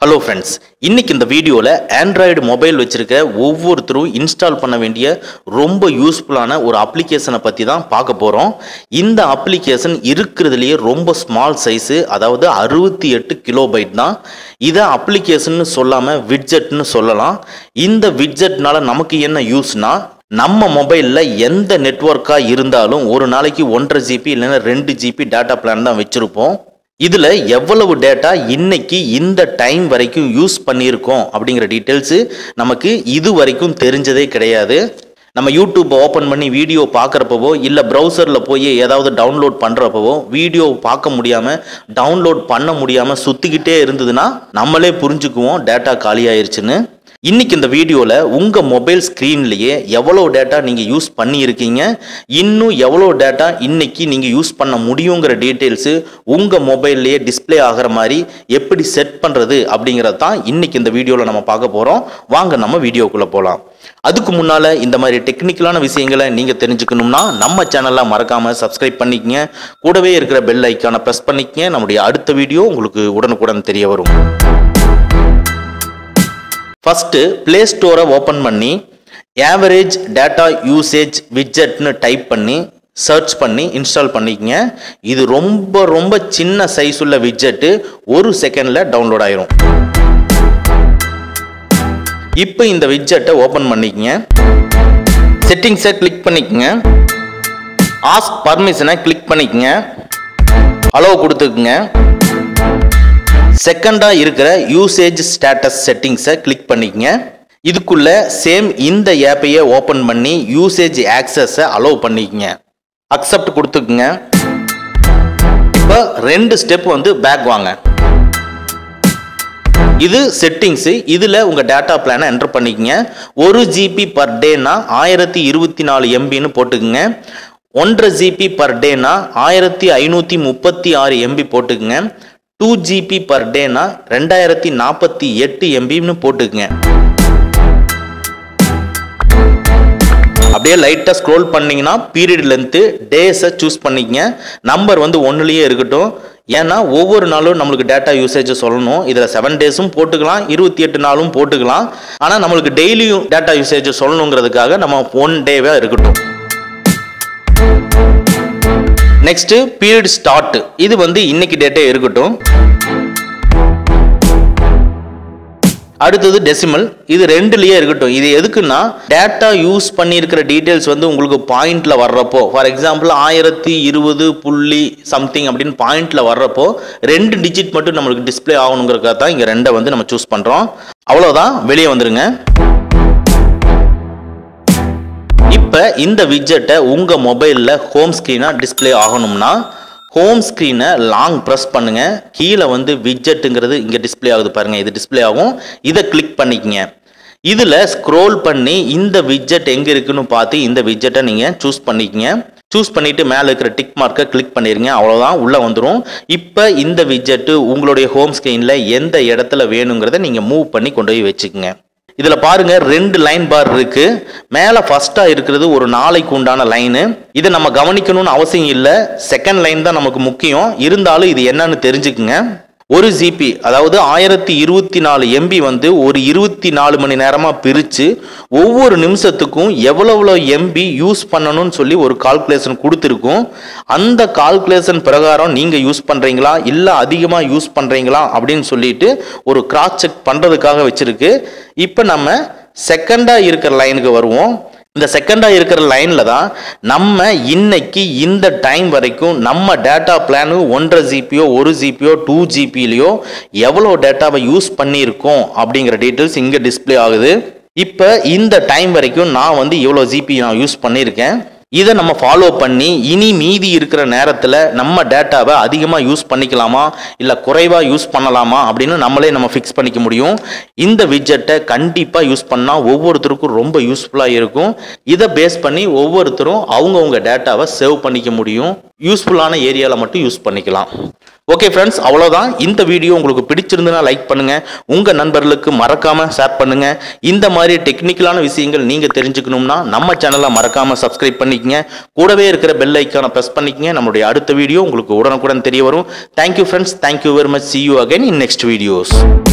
hello friends இன்னைக்கு இந்த வீடியோவில் ஆண்ட்ராய்டு மொபைல் வச்சிருக்க ஒவ்வொருத்தரும் இன்ஸ்டால் பண்ண வேண்டிய ரொம்ப யூஸ்ஃபுல்லான ஒரு அப்ளிகேஷனை பற்றி தான் பார்க்க போகிறோம் இந்த அப்ளிகேஷன் இருக்கிறதுலையே ரொம்ப ஸ்மால் சைஸு அதாவது அறுபத்தி எட்டு கிலோபைட் தான் இதை அப்ளிகேஷன் சொல்லாமல் விட்ஜெட்னு சொல்லலாம் இந்த விட்ஜெட்னால நமக்கு என்ன யூஸ்னா நம்ம மொபைலில் எந்த நெட்ஒர்க்காக இருந்தாலும் ஒரு நாளைக்கு ஒன்றரை ஜிபி இல்லைன்னா ரெண்டு ஜிபி டேட்டா பிளான் தான் வச்சுருப்போம் இதில் எவ்வளவு டேட்டா இன்னைக்கு இந்த டைம் வரைக்கும் யூஸ் பண்ணியிருக்கோம் அப்படிங்கிற டீட்டெயில்ஸு நமக்கு இது வரைக்கும் தெரிஞ்சதே கிடையாது நம்ம யூடியூப் ஓப்பன் பண்ணி வீடியோ பார்க்குறப்பவோ இல்லை ப்ரௌசரில் போய் ஏதாவது டவுன்லோட் பண்ணுறப்பவோ வீடியோ பார்க்க முடியாமல் டவுன்லோட் பண்ண முடியாமல் சுற்றிக்கிட்டே இருந்ததுன்னா நம்மளே புரிஞ்சுக்குவோம் டேட்டா காலி ஆயிருச்சுன்னு இன்னைக்கு இந்த வீடியோவில் உங்கள் மொபைல் ஸ்க்ரீன்லேயே எவ்வளோ டேட்டா நீங்கள் யூஸ் பண்ணியிருக்கீங்க இன்னும் எவ்வளோ டேட்டா இன்னைக்கு நீங்கள் யூஸ் பண்ண முடியுங்கிற டீட்டெயில்ஸு உங்கள் மொபைல்லையே டிஸ்ப்ளே ஆகிற மாதிரி எப்படி செட் பண்ணுறது அப்படிங்கிறது தான் இன்னைக்கு இந்த வீடியோவில் நம்ம பார்க்க போகிறோம் வாங்க நம்ம வீடியோக்குள்ளே போகலாம் அதுக்கு முன்னால் இந்த மாதிரி டெக்னிக்கலான விஷயங்களை நீங்கள் தெரிஞ்சுக்கணும்னா நம்ம சேனலை மறக்காமல் சப்ஸ்கிரைப் பண்ணிக்கங்க கூடவே இருக்கிற பெல் ஐக்கானை ப்ரெஸ் பண்ணிக்கங்க நம்முடைய அடுத்த வீடியோ உங்களுக்கு உடனுக்குடன் தெரிய வரும் ஃபஸ்ட்டு ப்ளே ஸ்டோரை ஓப்பன் பண்ணி ஆவரேஜ் டேட்டா யூசேஜ் விட்ஜெட்னு டைப் பண்ணி சர்ச் பண்ணி இன்ஸ்டால் பண்ணிக்கங்க இது ரொம்ப ரொம்ப சின்ன சைஸ் உள்ள விட்ஜெட்டு ஒரு செகண்டில் டவுன்லோட் ஆயிரும் இப்போ இந்த விட்ஜெட்டை ஓப்பன் பண்ணிக்கங்க செட்டிங்ஸை கிளிக் பண்ணிக்கங்க ஆஸ்க் பர்மிஷனை கிளிக் பண்ணிக்கங்க அலோவ் கொடுத்துக்குங்க செகண்டாக இருக்கிற யூசேஜ் ஸ்டேட்டஸ் செட்டிங்ஸை கிளிக் பண்ணிக்கங்க இதுக்குள்ள சேம் இந்த ஆப்பையே ஓப்பன் பண்ணி யூசேஜ் ஆக்சஸை அலோவ் பண்ணிக்கங்க அக்செப்ட் கொடுத்துக்குங்க இப்போ ரெண்டு ஸ்டெப் வந்து பேக் வாங்க இது செட்டிங்ஸு இதில் உங்கள் டேட்டா பிளானை என்டர் பண்ணிக்கங்க ஒரு ஜிபி பர் டேனா ஆயிரத்தி இருபத்தி நாலு எம்பின்னு போட்டுக்குங்க ஒன்றரை ஜிபி பர் டேனா ஆயிரத்தி ஐநூற்றி முப்பத்தி ஆறு எம்பி போட்டுக்குங்க டூ ஜிபி பர் டேனா ரெண்டாயிரத்தி நாற்பத்தி எட்டு எம்பின்னு போட்டுக்குங்க அப்படியே லைட்டாக ஸ்க்ரோல் பண்ணிங்கன்னா பீரியட் லென்த்து டேஸை சூஸ் பண்ணிக்கங்க நம்பர் வந்து ஒன்றுலேயே இருக்கட்டும் ஏன்னா ஒவ்வொரு நாளும் நம்மளுக்கு டேட்டா யூசேஜ் சொல்லணும் இதில் செவன் டேஸும் போட்டுக்கலாம் இருபத்தி எட்டு நாளும் போட்டுக்கலாம் ஆனால் நம்மளுக்கு டெய்லியும் டேட்டா யூசேஜ் சொல்லணுங்கிறதுக்காக நம்ம ஒன் டேவாக இருக்கட்டும் நெக்ஸ்ட் பீரியட் ஸ்டார்ட் இது வந்து இன்னைக்கு டேட்டே இருக்கட்டும் அடுத்தது டெசிமல் இது ரெண்டுலயே இருக்கட்டும் இது எதுக்குன்னா டேட்டா யூஸ் பண்ணியிருக்கிற டீட்டெயில்ஸ் வந்து உங்களுக்கு பாயிண்ட்ல வர்றப்போ ஃபார் எக்ஸாம்பிள் ஆயிரத்தி இருபது புள்ளி சம்திங் அப்படின்னு பாயிண்ட்ல வர்றப்போ ரெண்டு டிஜிட் மட்டும் நம்மளுக்கு டிஸ்பிளே ஆகணுங்கிறதுக்காக தான் இங்க ரெண்டை வந்து நம்ம சூஸ் பண்றோம் அவ்வளவுதான் வெளியே வந்துருங்க இப்போ இந்த விட்ஜெட்டை உங்கள் மொபைலில் ஹோம் ஸ்க்ரீனாக டிஸ்பிளே ஆகணும்னா ஹோம் ஸ்க்ரீனை லாங் ப்ரெஸ் பண்ணுங்க கீழே வந்து விட்ஜெட்டுங்கிறது இங்கே டிஸ்பிளே ஆகுது பாருங்க இது டிஸ்பிளே ஆகும் இதை கிளிக் பண்ணிக்கங்க இதில் ஸ்க்ரோல் பண்ணி இந்த விட்ஜெட் எங்கே இருக்குன்னு பார்த்து இந்த விட்ஜெட்டை நீங்கள் சூஸ் பண்ணிக்கங்க சூஸ் பண்ணிட்டு மேலே இருக்கிற டிக் மார்க்கை கிளிக் பண்ணிருங்க அவ்வளோதான் உள்ளே வந்துடும் இப்போ இந்த விட்ஜெட்டு உங்களுடைய ஹோம் ஸ்க்ரீனில் எந்த இடத்துல வேணுங்கிறத நீங்கள் மூவ் பண்ணி கொண்டு போய் வச்சுக்கோங்க இதில் பாருங்க ரெண்டு லைன் பார் இருக்கு மேலே ஃபர்ஸ்ட்டாக இருக்கிறது ஒரு நாளைக்கு உண்டான லைனு இதை நம்ம கவனிக்கணும்னு அவசியம் இல்லை செகண்ட் லைன் தான் நமக்கு முக்கியம் இருந்தாலும் இது என்னன்னு தெரிஞ்சுக்குங்க ஒரு ஜிபி அதாவது ஆயிரத்தி இருபத்தி நாலு எம்பி வந்து ஒரு இருபத்தி நாலு மணி நேரமாக பிரித்து ஒவ்வொரு நிமிஷத்துக்கும் எவ்வளோ எம்பி யூஸ் பண்ணணும்னு சொல்லி ஒரு கால்குலேஷன் கொடுத்துருக்கும் அந்த கால்குலேஷன் பிரகாரம் நீங்கள் யூஸ் பண்ணுறீங்களா இல்லை அதிகமாக யூஸ் பண்ணுறீங்களா அப்படின்னு சொல்லிட்டு ஒரு கிராஸ் செக் பண்ணுறதுக்காக வச்சுருக்கு இப்போ நம்ம செகண்டாக இருக்கிற லைனுக்கு வருவோம் இந்த செகண்டாக இருக்கிற லைனில் தான் நம்ம இன்னைக்கு இந்த டைம் வரைக்கும் நம்ம டேட்டா பிளானு ஒன்றரை ஜிபியோ ஒரு ஜிபியோ டூ ஜிபிலையோ எவ்வளோ டேட்டாவை யூஸ் பண்ணியிருக்கோம் அப்படிங்கிற டீட்டெயில்ஸ் இங்கே டிஸ்பிளே ஆகுது இப்போ இந்த டைம் வரைக்கும் நான் வந்து இவ்வளோ ஜிபி நான் யூஸ் பண்ணியிருக்கேன் இதை நம்ம ஃபாலோ பண்ணி இனி மீதி இருக்கிற நேரத்தில் நம்ம டேட்டாவை அதிகமாக யூஸ் பண்ணிக்கலாமா இல்லை குறைவாக யூஸ் பண்ணலாமா அப்படின்னு நம்மளே நம்ம ஃபிக்ஸ் பண்ணிக்க முடியும் இந்த விட்ஜெட்டை கண்டிப்பாக யூஸ் பண்ணால் ஒவ்வொருத்தருக்கும் ரொம்ப யூஸ்ஃபுல்லாக இருக்கும் இதை பேஸ் பண்ணி ஒவ்வொருத்தரும் அவங்கவுங்க டேட்டாவை சேவ் பண்ணிக்க முடியும் யூஸ்ஃபுல்லான ஏரியாவில் மட்டும் யூஸ் பண்ணிக்கலாம் ஓகே ஃப்ரெண்ட்ஸ் அவ்வளோதான் இந்த வீடியோ உங்களுக்கு பிடிச்சிருந்துன்னா லைக் பண்ணுங்க உங்க நண்பர்களுக்கு மறக்காம ஷேர் பண்ணுங்க இந்த மாதிரி டெக்னிக்கலான விஷயங்கள் நீங்க தெரிஞ்சுக்கணும்னா நம்ம சேனலை மறக்காம சப்ஸ்கிரைப் பண்ணிக்கங்க கூடவே இருக்கிற பெல் ஐக்கானை ப்ரெஸ் பண்ணிக்கங்க நம்மளுடைய அடுத்த வீடியோ உங்களுக்கு உடனுக்குடன் தெரிய வரும் thank you friends thank you very much see you again in next videos